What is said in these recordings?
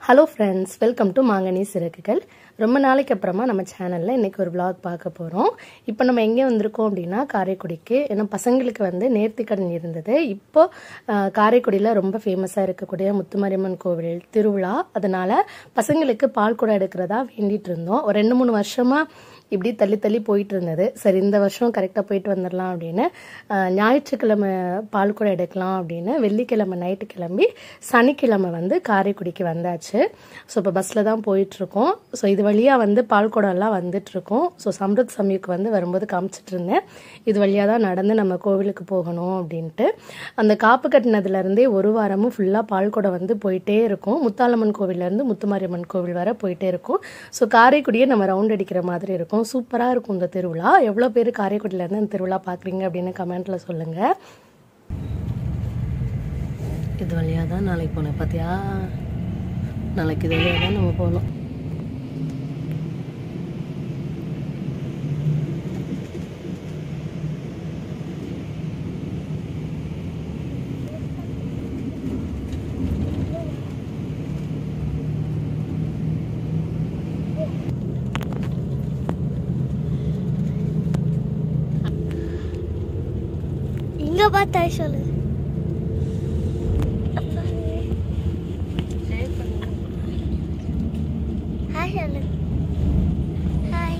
Hello friends welcome to மாங்கனி சிறகுகள் ரொம்ப நாளைக்கு அப்புறமா நம்ம சேனலில் இன்றைக்கி ஒரு vlog பார்க்க போகிறோம் இப்போ நம்ம எங்கே வந்திருக்கோம் அப்படின்னா காரைக்குடிக்கு ஏன்னா பசங்களுக்கு வந்து நேர்த்திக்கடன் இருந்தது இப்போ ஆஹ், காரைக்குடியில் ரொம்ப ஃபேமஸாக இருக்கக்கூடிய முத்துமாரியம்மன் கோவில் திருவிழா அதனால் பசங்களுக்கு பால் குடம் எடுக்கிறதா வேண்டிட்டு இருந்தோம் ஒரு ரெண்டு மூணு வருஷமாக இப்படி தள்ளி தள்ளி போயிட்டு இருந்தது சரி இந்த வருஷம் கரெக்டாக போயிட்டு வந்துடலாம் அப்படின்னு ஆஹ், ஞாயிற்றுக்கிழமை பால் குடம் எடுக்கலாம் அப்படின்னு வெள்ளிக்கிழமை நைட்டு கிளம்பி சனிக்கிழமை வந்து காரைக்குடிக்கு வந்தாச்சு ஸோ இப்போ பஸ்ஸில் தான் போயிட்டுருக்கோம் ஸோ இது வழியாக வந்து பால் குடம்லாம் வந்துட்டுருக்கோம் ஸோ சம்ருக் சமயக்கு வந்து வரும்போது காமிச்சிட்டு இருந்தேன் இது வழியாக தான் நடந்து நம்ம கோவிலுக்கு போகணும் அப்படின்ட்டு அந்த காப்பு கட்டினதுலேருந்தே ஒரு வாரமும் ஃபுல்லாக பால் குடம் வந்து போயிட்டே இருக்கும் முத்தாலம்மன் கோவிலேருந்து முத்துமாரியம்மன் கோவில் வரை போயிட்டே இருக்கும் ஸோ காரைக்குடியை நம்ம ரவுண்ட் அடிக்கிற மாதிரி இருக்கும் சூப்பராக இருக்கும் இந்த திருவிழா எவ்வளோ பேர் காரைக்குடியிலேருந்து இந்த திருவிழா பார்க்குறீங்க அப்படின்னு கமெண்ட்டில் சொல்லுங்கள் இது வழியாக தான் நாளைக்கு போனேன் பார்த்தியா நாளைக்கு இது வழியாக தான் நம்ம போகணும் இங்க பார்த்தா சொல்லு ஹாய் சொல்லு ஹாய்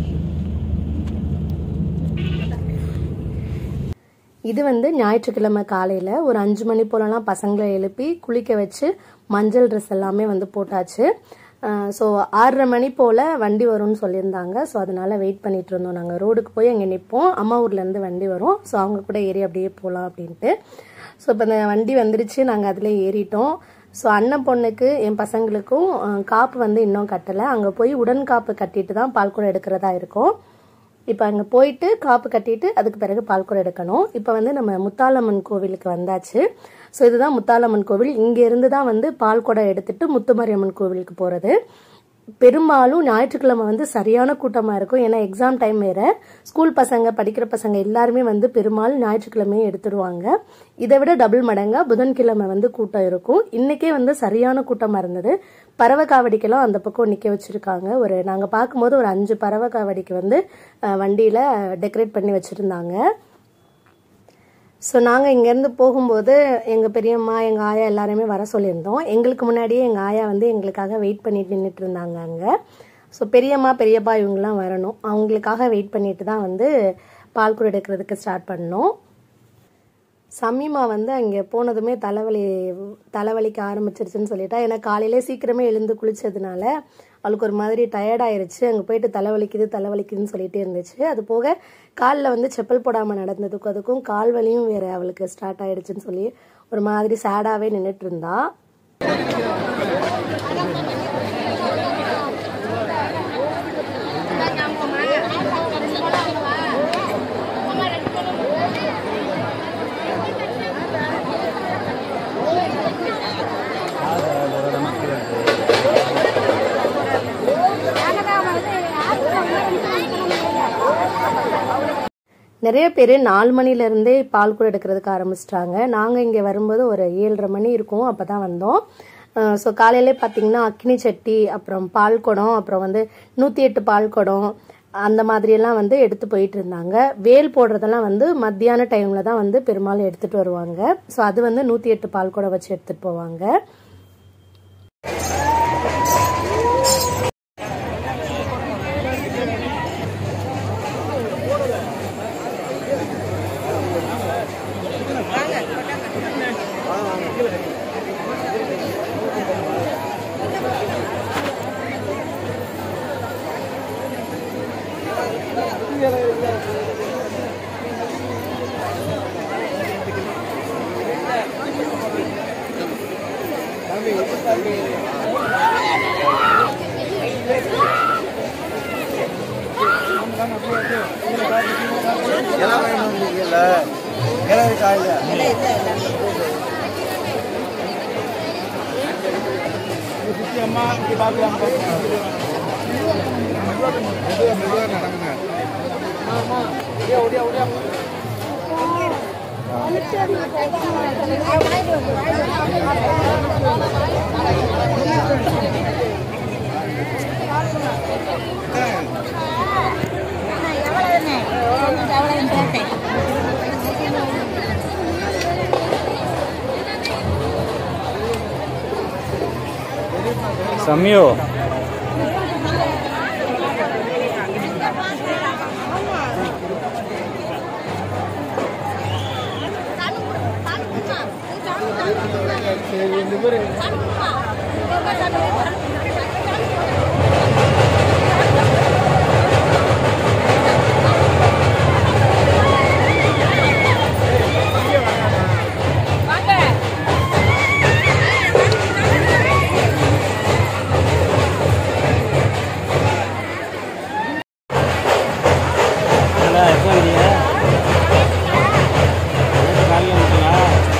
இது வந்து ஞாயிற்றுக்கிழமை காலையில் ஒரு அஞ்சு மணி போலலாம் பசங்களை எழுப்பி குளிக்க வச்சு மஞ்சள் ட்ரெஸ் எல்லாமே வந்து போட்டாச்சு ஸோ ஆறரை மணி போல் வண்டி வரும்னு சொல்லியிருந்தாங்க ஸோ அதனால வெயிட் பண்ணிட்டு இருந்தோம் நாங்கள் ரோடுக்கு போய் அங்கே நிற்போம் அம்மா ஊர்லேருந்து வண்டி வரும் ஸோ அவங்க கூட ஏறி அப்படியே போகலாம் அப்படின்ட்டு ஸோ இப்போ இந்த வண்டி வந்துருச்சு நாங்கள் அதில் ஏறிட்டோம் ஸோ அண்ணன் பொண்ணுக்கு என் பசங்களுக்கும் அஹ், காப்பு வந்து இன்னும் கட்டலை அங்கே போய் உடன் காப்பு கட்டிட்டு தான் பால் கூட எடுக்கிறதா இருக்கும் இப்போ அங்கே போயிட்டு காப்பு கட்டிட்டு அதுக்கு பிறகு பால்குடம் எடுக்கணும் இப்போ வந்து நம்ம முத்தாலம்மன் கோவிலுக்கு வந்தாச்சு ஸோ இதுதான் முத்தாலம்மன் கோவில் இங்கே இருந்து தான் வந்து பால்குடம் எடுத்துட்டு முத்துமாரியம்மன் கோவிலுக்கு போகிறது பெரும்பாலும் ஞாயிற்றுக்கிழமை வந்து சரியான கூட்டமாக இருக்கும் ஏன்னா எக்ஸாம் டைம் வேற ஸ்கூல் பசங்க படிக்கிற பசங்க எல்லாருமே வந்து பெரும்பாலும் ஞாயிற்றுக்கிழமையே எடுத்துடுவாங்க இதை விட டபுள் மடங்கா புதன்கிழமை வந்து கூட்டம் இருக்கும் இன்னைக்கே வந்து சரியான கூட்டமாக இருந்தது பறவை காவடிக்கெல்லாம் அந்த பக்கம் நிற்க வச்சிருக்காங்க ஒரு நாங்கள் பார்க்கும்போது ஒரு அஞ்சு பறவை காவடிக்கு வந்து அஹ், வண்டியில டெக்கரேட் பண்ணி வச்சிருந்தாங்க ஸோ நாங்கள் இங்கேருந்து போகும்போது எங்கள் பெரியம்மா எங்கள் ஆயா எல்லாருமே வர சொல்லியிருந்தோம் எங்களுக்கு முன்னாடியே எங்கள் ஆயா வந்து எங்களுக்காக வெயிட் பண்ணிட்டு நின்றுட்டு இருந்தாங்க அங்கே ஸோ பெரியம்மா பெரியப்பா இவங்கெல்லாம் வரணும் அவங்களுக்காக வெயிட் பண்ணிட்டு தான் வந்து பால் குடம் எடுக்கிறதுக்கு ஸ்டார்ட் பண்ணோம் சமீமா வந்து அங்கே போனதுமே தலைவலி தலைவலிக்க ஆரம்பிச்சிருச்சுன்னு சொல்லிட்டா ஏன்னா காலையிலே சீக்கிரமே எழுந்து குளிச்சதுனால அவளுக்கு ஒரு மாதிரி டயர்ட் ஆயிருச்சு அங்கே போயிட்டு தலைவலிக்குது தலைவலிக்குதுன்னு சொல்லிட்டே இருந்துச்சு அது போக காலில் வந்து செப்பல் போடாமல் நடந்ததுக்கும் அதுக்கும் கால் வலியும் வேற அவளுக்கு ஸ்டார்ட் ஆயிடுச்சுன்னு சொல்லி ஒரு மாதிரி சேடாகவே நின்றுட்டு இருந்தா நிறைய பேர் நாலு மணிலேருந்தே பால் கூட எடுக்கிறதுக்கு ஆரம்பிச்சிட்டாங்க நாங்கள் இங்கே வரும்போது ஒரு ஏழரை மணி இருக்கும் அப்போ தான் வந்தோம் ஸோ காலையிலே பார்த்தீங்கன்னா அக்னி சட்டி அப்புறம் பால் குடம் அப்புறம் வந்து நூற்றி எட்டு பால் குடம் அந்த மாதிரியெல்லாம் வந்து எடுத்து போயிட்டு இருந்தாங்க வேல் போடுறதெல்லாம் வந்து மத்தியான டைமில் தான் வந்து பெரும்பாலும் எடுத்துகிட்டு வருவாங்க ஸோ அது வந்து நூற்றி எட்டு பால் குடம் வச்சு எடுத்துகிட்டு போவாங்க எல்லாம் வேணும் இல்ல இலை காயில அம்மா இங்க பாக்கலாம் மெதுவா நடக்குங்க ஓடியா ஓடியா ஆ சம்யோ என்னடா எப்போ வந்தீங்க காலையில் வந்துட்டீங்களா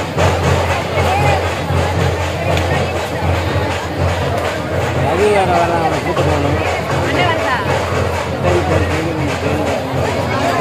ரவி வேற வேற அவனை கூட்டு போகணும் சரி சரி சரி சரி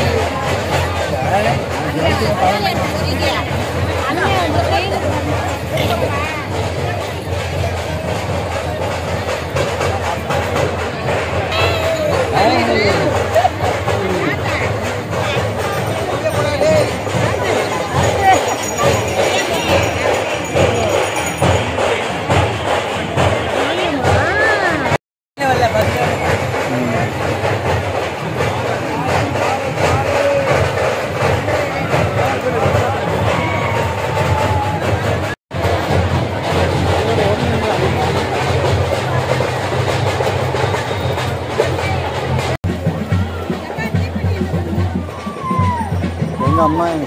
எங்க அம்மா எங்க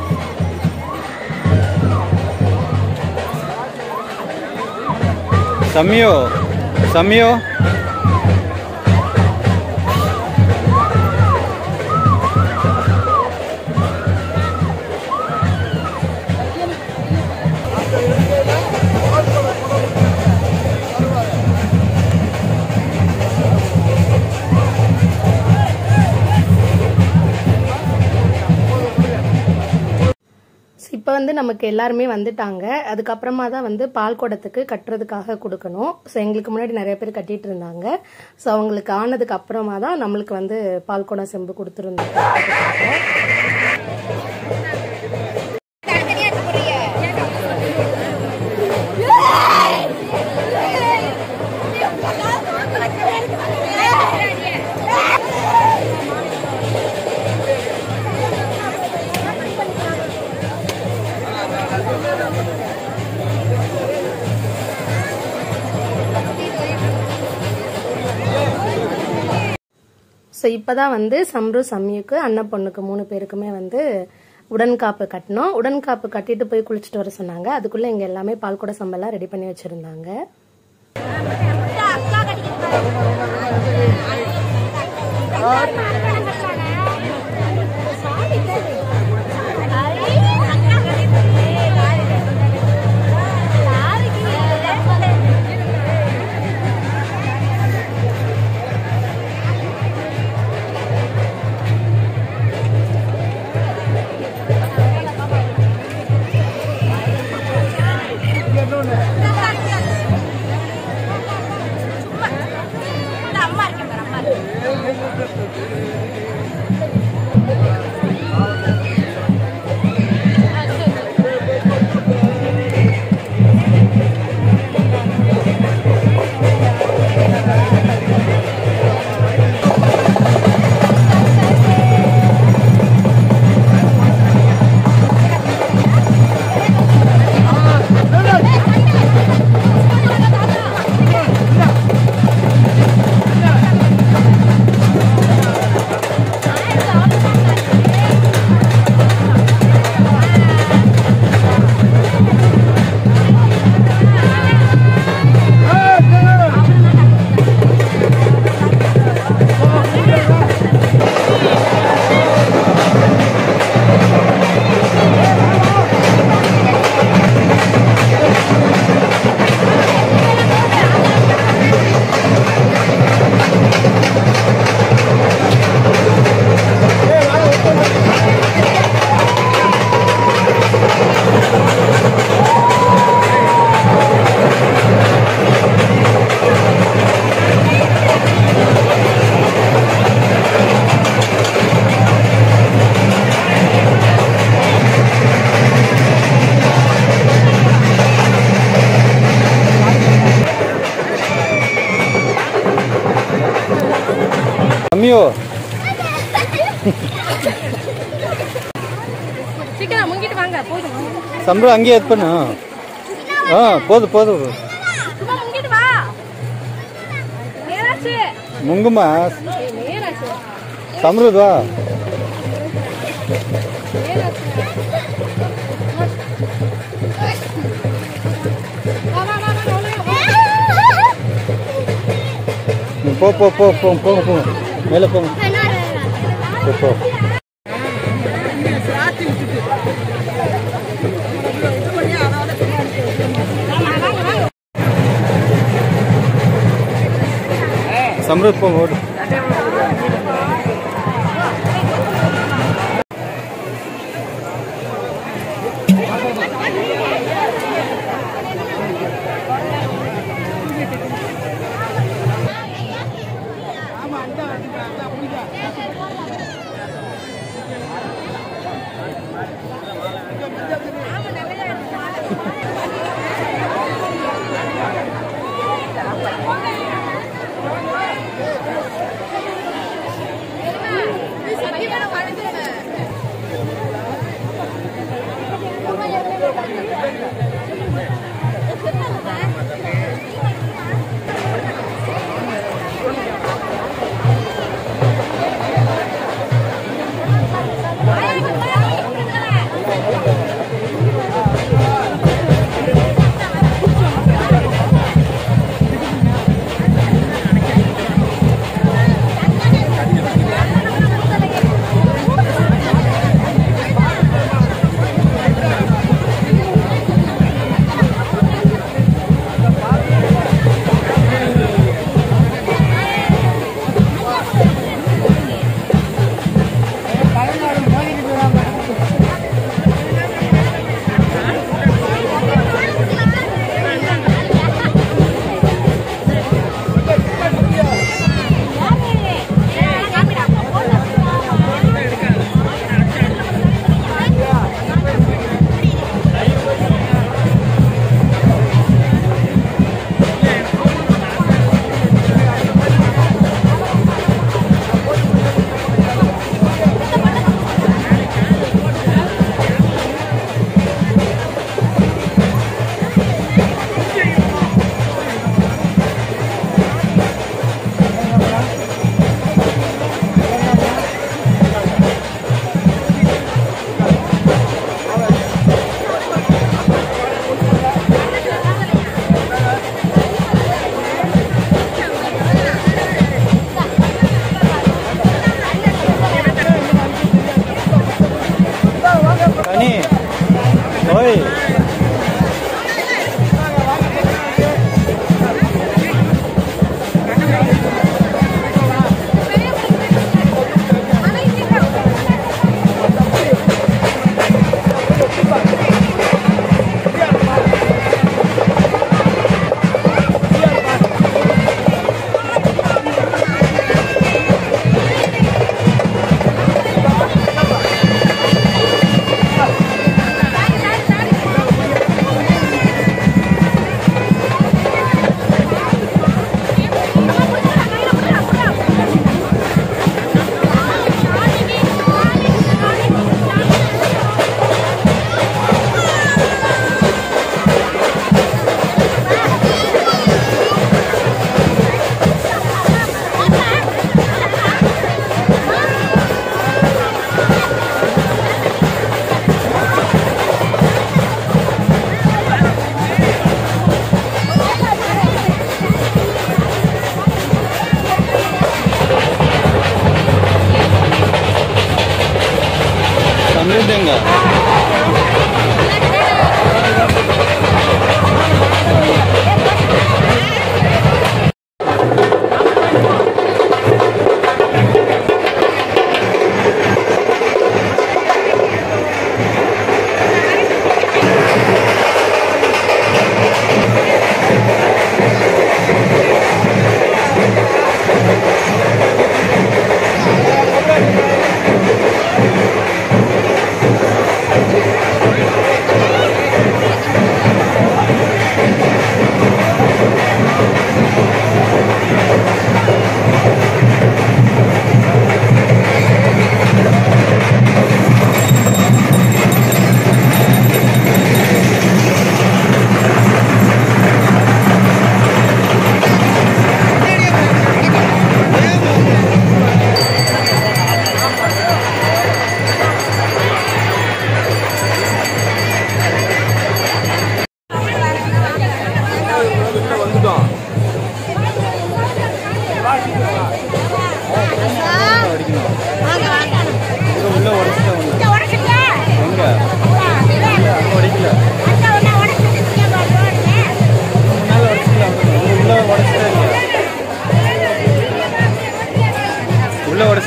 சம்யோ சம்யோ இப்போ வந்து நமக்கு எல்லாருமே வந்துட்டாங்க அதுக்கப்புறமா தான் வந்து பால் குடத்துக்கு கட்டுறதுக்காக கொடுக்கணும் ஸோ எங்களுக்கு முன்னாடி நிறைய பேர் கட்டிட்டு இருந்தாங்க ஸோ அவங்களுக்கு ஆனதுக்கு அப்புறமா தான் நம்மளுக்கு வந்து பால் குடம் செம்பு கொடுத்துருந்தாங்க ஸோ இப்போ தான் வந்து சம்ரு சம்யுக்கு அண்ணன் பொண்ணுக்கு மூணு பேருக்குமே வந்து உடன்காப்பு கட்டினோம் உடன்காப்பு கட்டிட்டு போய் குளிச்சுட்டு வர சொன்னாங்க அதுக்குள்ளே இங்கே எல்லாமே பால் கூட சம்பெல்லாம் ரெடி பண்ணி வச்சுருந்தாங்க அம்மா இருக்கேன் பாரு, அம்மா இருக்கு. சம்பளம் அங்கேயே இது பண்ணு ஆ போதும் போதும் முங்குமா சம்ருத் வா நீ போ போ போ போ போங்க போங்க மேலே போங்க போ, போ சம்ருத் போங்க ஓடு கனி ஓய் சம்ருத் எங்க ஆ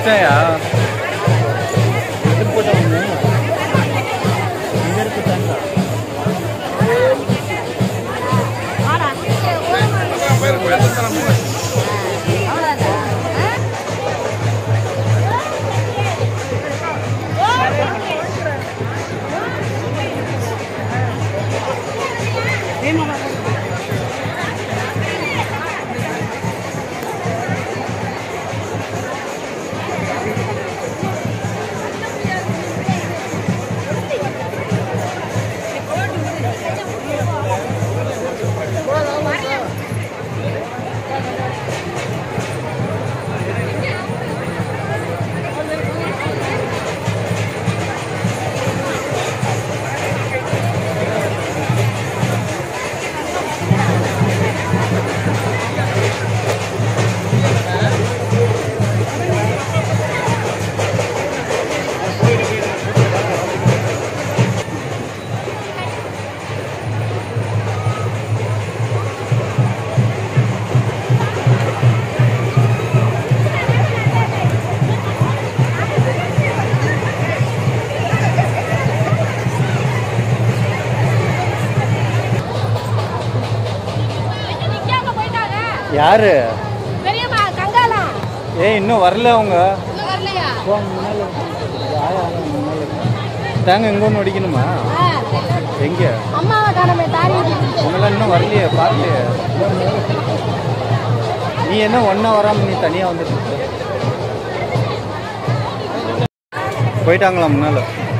முடிச்சிட்டாயா எது போட்ட ஒன்று இங்கே இருக்கு தாண்டா யாரு பெரியம்மா கங்காலாம் ஏய் இன்னும் வரல அவங்க இன்னும் வரலையா தேங்க எங்க ஒன்று அடிக்கணுமா எங்க அம்மாவை காணமே தாரி உங்களாம் இன்னும் வரலையே பார்க்கலையே நீ என்ன ஒன்றா வராம நீ தனியாக வந்துட்டு இருக்க? போயிட்டாங்களா முன்னால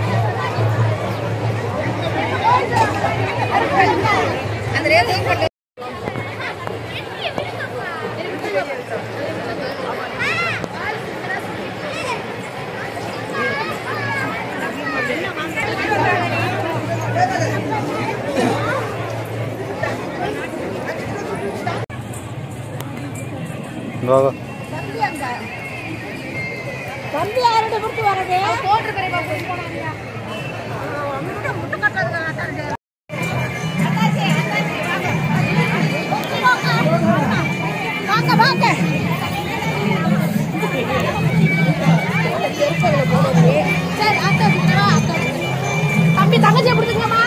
இங்க வா, வா. தம்பி யாரோட கொடுத்து வரது வாங்க வாங்க சரி அக்கா வா, அக்கா. தம்பி தங்கச்சியை கொடுத்துங்கம்மா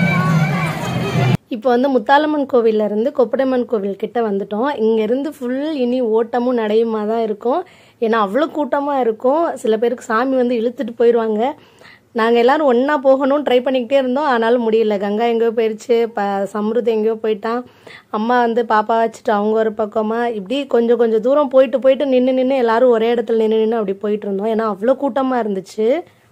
இப்போ வந்து முத்தாலம்மன் கோவில்ல இருந்து கொப்படைம்மன் கோவில் கிட்ட வந்துட்டோம் இங்கேருந்து ஃபுல் இனி ஓட்டமும் நடையுமா தான் இருக்கும் ஏன்னா அவ்வளோ கூட்டமாக இருக்கும் சில பேருக்கு சாமி வந்து இழுத்துட்டு போயிடுவாங்க நாங்கள் எல்லாரும் ஒன்றா போகணும்னு ட்ரை பண்ணிக்கிட்டே இருந்தோம் ஆனாலும் முடியல கங்கா எங்கேயோ போயிடுச்சு ப சம்ருத் எங்கேயோ போயிட்டான் அம்மா வந்து பாப்பா வச்சுட்டு அவங்க ஒரு பக்கமாக இப்படி கொஞ்சம் கொஞ்சம் தூரம் போயிட்டு போயிட்டு நின்று நின்று எல்லாரும் ஒரே இடத்துல நின்று நின்று அப்படி போயிட்டு இருந்தோம் ஏன்னா அவ்வளோ கூட்டமாக இருந்துச்சு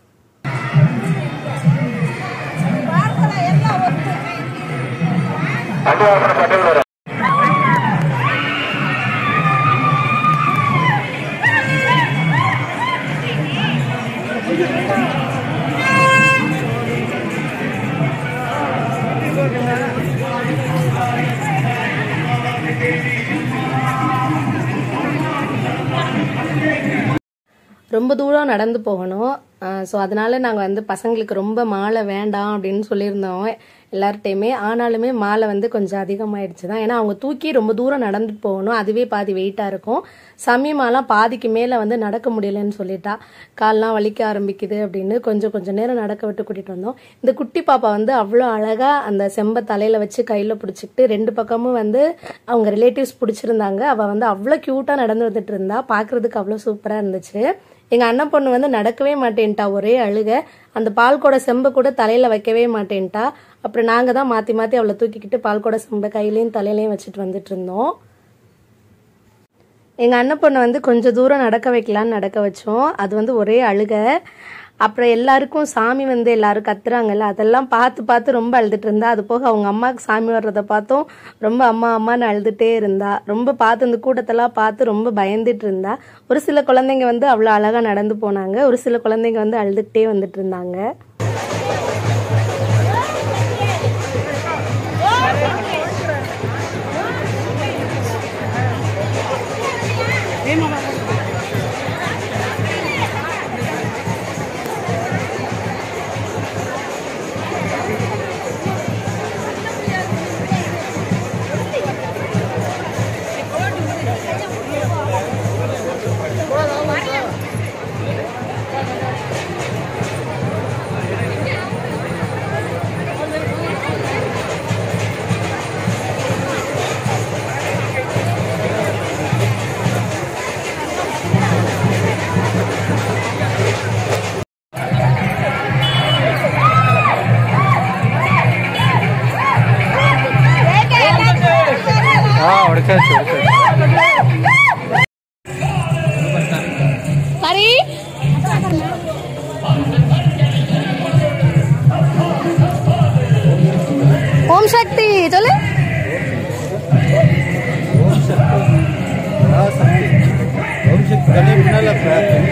ரொம்ப தூரம் நடந்து போகணும் ஸோ அதனால நாங்கள் வந்து பசங்களுக்கு ரொம்ப மாலை வேண்டாம் அப்படின்னு சொல்லியிருந்தோம் எல்லார்ட்டையுமே ஆனாலுமே மாலை வந்து கொஞ்சம் அதிகமாயிடுச்சு தான் ஏன்னா அவங்க தூக்கி ரொம்ப தூரம் நடந்துட்டு போகணும் அதுவே பாதி வெயிட்டாக இருக்கும் சமயமாலாம் பாதிக்கு மேலே வந்து நடக்க முடியலன்னு சொல்லிட்டா கால்லாம் வலிக்க ஆரம்பிக்குது அப்படின்னு கொஞ்சம் கொஞ்சம் நேரம் நடக்க விட்டு கூட்டிகிட்டு வந்தோம் இந்த குட்டி பாப்பா வந்து அவ்வளோ அழகாக அந்த செம்ப தலையில் வச்சு கையில் பிடிச்சிக்கிட்டு ரெண்டு பக்கமும் வந்து அவங்க ரிலேட்டிவ்ஸ் பிடிச்சிருந்தாங்க அவள் வந்து அவ்வளோ க்யூட்டாக நடந்து வந்துட்டு இருந்தா பார்க்குறதுக்கு அவ்வளோ சூப்பராக இருந்துச்சு எங்க அண்ணன் பொண்ணு வந்து நடக்கவே மாட்டேன்ட்டா ஒரே அழுக அந்த பால் கூட செம்பை கூட தலையில வைக்கவே மாட்டேன்ட்டா அப்புறம் நாங்க தான் மாத்தி மாத்தி அவளை தூக்கிக்கிட்டு பால் கூட செம்பை கையிலையும் தலையிலையும் வச்சுட்டு வந்துட்டு இருந்தோம் எங்க அண்ணன் பொண்ணை வந்து கொஞ்சம் தூரம் நடக்க வைக்கலான்னு நடக்க வச்சோம் அது வந்து ஒரே அழுக அப்புறம் எல்லாருக்கும் சாமி வந்து எல்லாரும் கத்துறாங்கல்ல அதெல்லாம் பார்த்து பார்த்து ரொம்ப அழுதுட்டு இருந்தா அது போக அவங்க அம்மாவுக்கு சாமி வர்றதை பார்த்தும் ரொம்ப அம்மா அம்மான்னு அழுதுட்டே இருந்தா ரொம்ப பார்த்து இந்த கூட்டத்தெல்லாம் பார்த்து ரொம்ப பயந்துட்டு இருந்தா ஒரு சில குழந்தைங்க வந்து அவ்வளோ அழகா நடந்து போனாங்க ஒரு சில குழந்தைங்க வந்து அழுதுகிட்டே வந்துட்டு இருந்தாங்க உடைச்சாச்சு உடைச்சாச்சு ஹரி ஓம் சக்தி சொல்லு ஓம் சக்தி தண்ணி முன்னால பிரார்த்தனை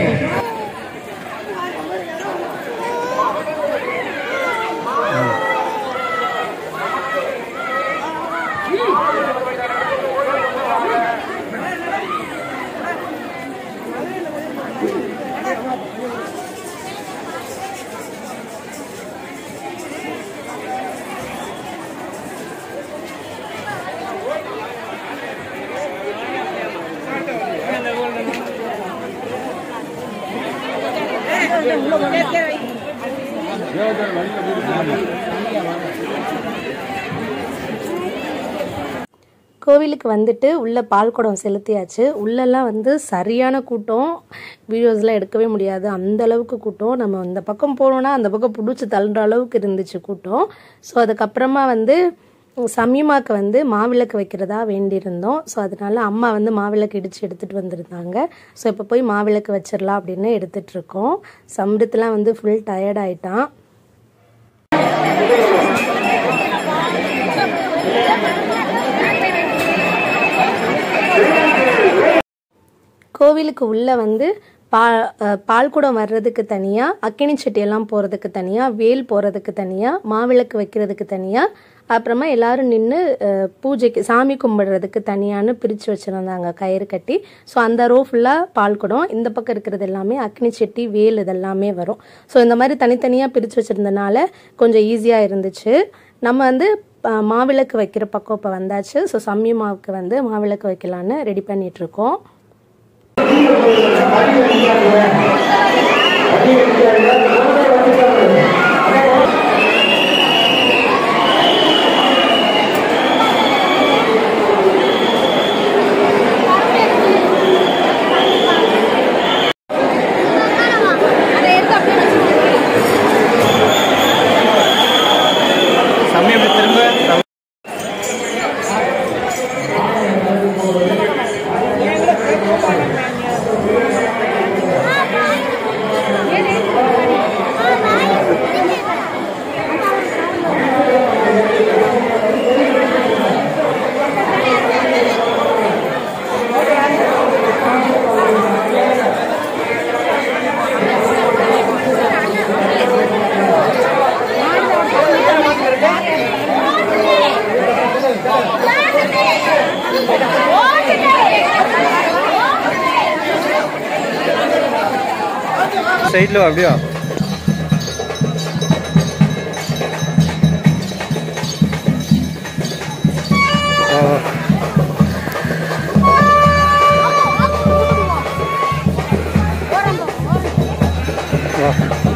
கோவிலுக்கு வந்துட்டு உள்ள பால் குடம் செலுத்தியாச்சு உள்ளெல்லாம் வந்து சரியான கூட்டம் வீடியோஸ்லாம் எடுக்கவே முடியாது அந்த அளவுக்கு கூட்டம் நம்ம இந்த பக்கம் போனோம்னா அந்த பக்கம் பிடிச்சி தள்ளுற அளவுக்கு இருந்துச்சு கூட்டம் ஸோ அதுக்கப்புறமா வந்து சமீமாக்கு வந்து மாவிளக்கு வைக்கிறதா வேண்டியிருந்தோம் ஸோ அதனால அம்மா வந்து மாவிளக்கு இடித்து எடுத்துகிட்டு வந்திருந்தாங்க ஸோ இப்போ போய் மாவிளக்கு வச்சிடலாம் அப்படின்னு எடுத்துட்டு இருக்கோம் சம்ருத்லாம் வந்து ஃபுல் டயர்ட் ஆயிட்டான் கோவிலுக்கு உள்ளே வந்து பா அஹ் பால் குடம் வர்றதுக்கு தனியாக அக்கினி சட்டியெல்லாம் போகிறதுக்கு தனியாக வேல் போகிறதுக்கு தனியாக மாவிளக்கு வைக்கிறதுக்கு தனியாக அப்புறமா எல்லாரும் நின்று பூஜைக்கு சாமி கும்பிடுறதுக்கு தனியான்னு பிரித்து வச்சுருந்தாங்க கயிறு கட்டி ஸோ அந்த ரோ ஃபுல்லாக பால் குடம் இந்த பக்கம் இருக்கிறது எல்லாமே அக்னி சட்டி வேல் இதெல்லாமே வரும் ஸோ இந்த மாதிரி தனித்தனியாக பிரித்து வச்சுருந்தனால கொஞ்சம் ஈஸியாக இருந்துச்சு நம்ம வந்து அஹ், மாவிளக்கு வைக்கிற பக்கம் இப்போ வந்தாச்சு ஸோ சம்மி மாவுக்கு வந்து மாவிளக்கு வைக்கலான்னு ரெடி பண்ணிட்டு இருக்கோம் சமயம் இப்படி திரும்ப சைடில் அப்படியா ஆ. வா.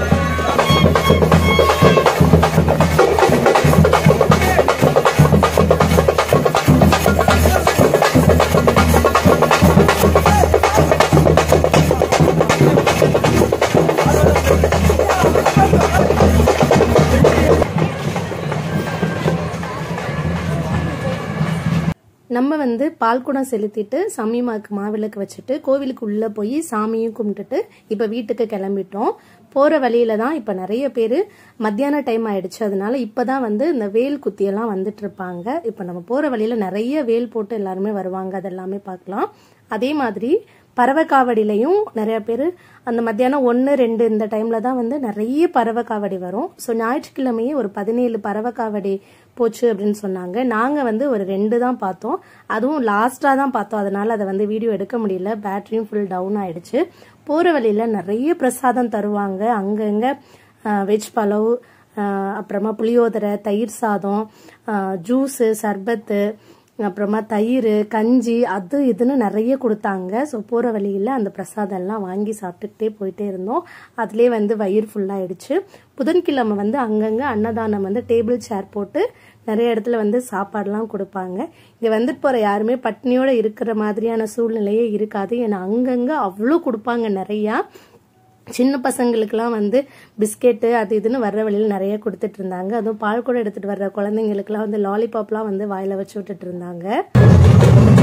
நம்ம வந்து பால் குடம் செலுத்திட்டு சமயமாக்கு மாவிளக்கு வச்சுட்டு கோவிலுக்கு உள்ள போய் சாமியும் கும்பிட்டுட்டு இப்ப வீட்டுக்கு கிளம்பிட்டோம் போற வழியில தான் இப்ப நிறைய பேர் மத்தியான டைம் ஆயிடுச்சு அதனால இப்பதான் வந்து இந்த வேல் குத்தியெல்லாம் வந்துட்டு இருப்பாங்க இப்ப நம்ம போற வழியில நிறைய வேல் போட்டு எல்லாருமே வருவாங்க அதெல்லாமே பார்க்கலாம் அதே மாதிரி பறவை காவடியிலையும் நிறைய பேர் அந்த மத்தியானம் ஒன்று ரெண்டு இந்த டைமில் தான் வந்து நிறைய பறவை காவடி வரும் ஸோ ஞாயிற்றுக்கிழமையே ஒரு பதினேழு பறவை காவடி போச்சு அப்படின்னு சொன்னாங்க நாங்கள் வந்து ஒரு ரெண்டு தான் பார்த்தோம் அதுவும் லாஸ்ட்டாக தான் பார்த்தோம் அதனால அதை வந்து வீடியோ எடுக்க முடியல பேட்டரியும் ஃபுல் டவுன் ஆயிடுச்சு போகிற வழியில் நிறைய பிரசாதம் தருவாங்க அங்கங்கே வெஜ் பலவ் ஆஹ் அப்புறமா புளியோதரை தயிர் சாதம் ஜூஸு சர்பத்து அப்புறமா தயிர் கஞ்சி அது இதுன்னு நிறைய கொடுத்தாங்க ஸோ போகிற வழியில் அந்த பிரசாதம் எல்லாம் வாங்கி சாப்பிட்டுக்கிட்டே போயிட்டே இருந்தோம் அதுலேயே வந்து வயிறு ஃபுல்லாகிடுச்சு புதன்கிழமை வந்து அங்கங்கே அன்னதானம் வந்து டேபிள் சேர் போட்டு நிறைய இடத்துல வந்து சாப்பாடுலாம் கொடுப்பாங்க இங்கே வந்துட்டு போகிற யாருமே பட்னியோட இருக்கிற மாதிரியான சூழ்நிலையே இருக்காது ஏன்னா அங்கங்கே அவ்வளோ கொடுப்பாங்க நிறையா சின்ன பசங்களுக்குலாம் வந்து பிஸ்கெட்டு அது இதுன்னு வர்ற வழியில் நிறைய கொடுத்துட்டு இருந்தாங்க அதுவும் பால் கூட எடுத்துட்டு வர்ற குழந்தைங்களுக்குலாம் வந்து லாலிபாப்லாம் வந்து வாயில வச்சு விட்டுட்டு இருந்தாங்க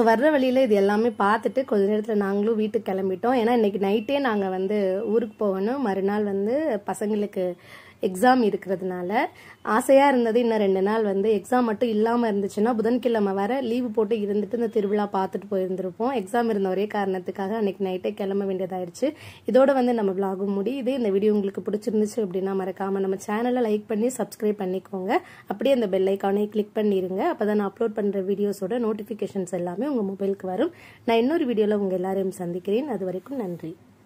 வர்ற வழியில் இது எல்லாமே பார்த்துட்டு கொஞ்ச நேரத்தில் நாங்களும் வீட்டுக்கு கிளம்பிட்டோம் ஏன்னா இன்னைக்கு நைட்டே நாங்கள் வந்து ஊருக்கு போகணும் மறுநாள் வந்து பசங்களுக்கு எக்ஸாம் இருக்கிறதுனால ஆசையாக இருந்தது இன்னும் ரெண்டு நாள் வந்து எக்ஸாம் மட்டும் இல்லாமல் இருந்துச்சுன்னா புதன்கிழமை வர லீவு போட்டு இருந்துட்டு இந்த திருவிழா பார்த்துட்டு போயிருந்திருப்போம் எக்ஸாம் இருந்த ஒரே காரணத்துக்காக அன்னைக்கு நைட்டே கிளம்ப வேண்டியதாயிருச்சு இதோட வந்து நம்ம vlog முடியுது இந்த வீடியோ உங்களுக்கு பிடிச்சிருந்துச்சு அப்படின்னா மறக்காம நம்ம சேனலை லைக் பண்ணி சப்ஸ்கிரைப் பண்ணிக்கோங்க அப்படியே அந்த பெல் ஐக்கானே கிளிக் பண்ணிடுங்க அப்பதான் நான் அப்லோட் பண்ற வீடியோஸோட நோட்டிஃபிகேஷன்ஸ் எல்லாமே உங்க மொபைலுக்கு வரும் நான் இன்னொரு வீடியோல உங்க எல்லாரையும் சந்திக்கிறேன் அது வரைக்கும் நன்றி